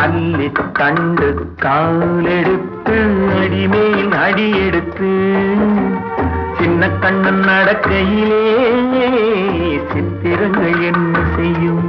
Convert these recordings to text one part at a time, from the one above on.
அள்ளி கண்டு காலெடுத்து அடிமேல் அடி எடுத்து சின்ன கண்ணன் நடக்கையிலே சித்திரங்கள் என்ன செய்யும்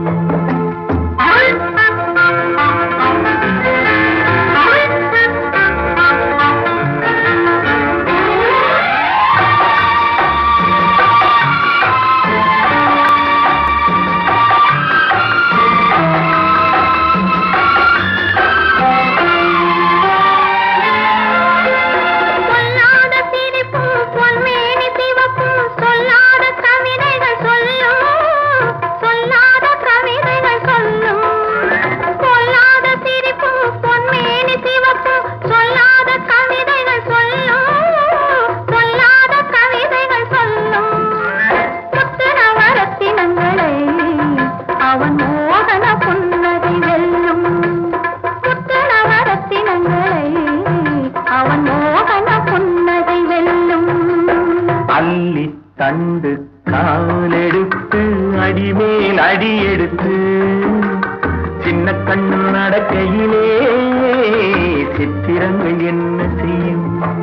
சொல்லாத சிரிப்பும் பொன்மேனி சிவப்பும் சொல்லாத கவிதைகள் சொல்லும் சொல்லாத கவிதைகள் சொல்லும் சொல்லாத சிரிப்பும் பொன்மேனி சிவப்பும் சொல்லாத கவிதைகள் சொல்லும் சொல்லாத கவிதைகள் சொல்லும் முத்துரவரத்தினங்களை அவன் மோகன புன்னகை வெல்லும் முத்துரவரத்தினங்களை அவன் மோகன புன்னகை வெல்லும் அள்ளி தண்டு காலெடுத்து அடிமேல் அடி எடுத்து சின்ன கண்ணன் நடக்கையிலே சித்திரங்கள் என்ன செய்யும்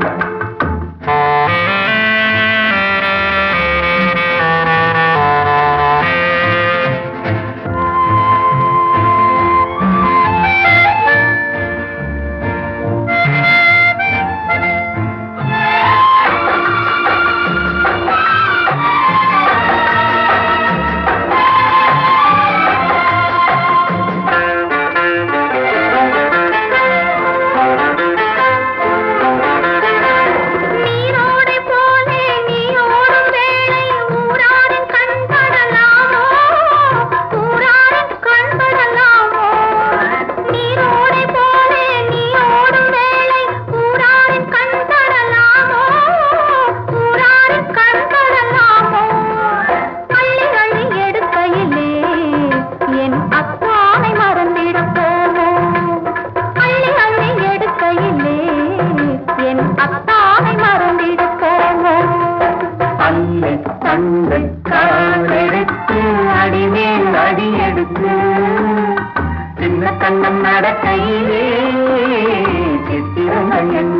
நீரோடை போலே நீ ஓடும் வேளை ஊராரின் கண்படலாமோ ஊராரின் கண்படலாமோ நீரோடை போலே நீ ஓடும் வேளை ஊராரின் கண்படலாமோ ஊராரின் கண்படலாமோ அள்ளி அள்ளி எடுக்கையிலே என் அத்தானை மறந்திடப் போமோ அள்ளி அள்ளி எடுக்கையிலே என் அத்தானை மறந்திடப் போமோ அள்ளி தண்டு காலெடுத்து அடிமேல் அடி எடுத்து சின்ன கண்ணன் நடக்கையிலே சித்திரங்கள் என்ன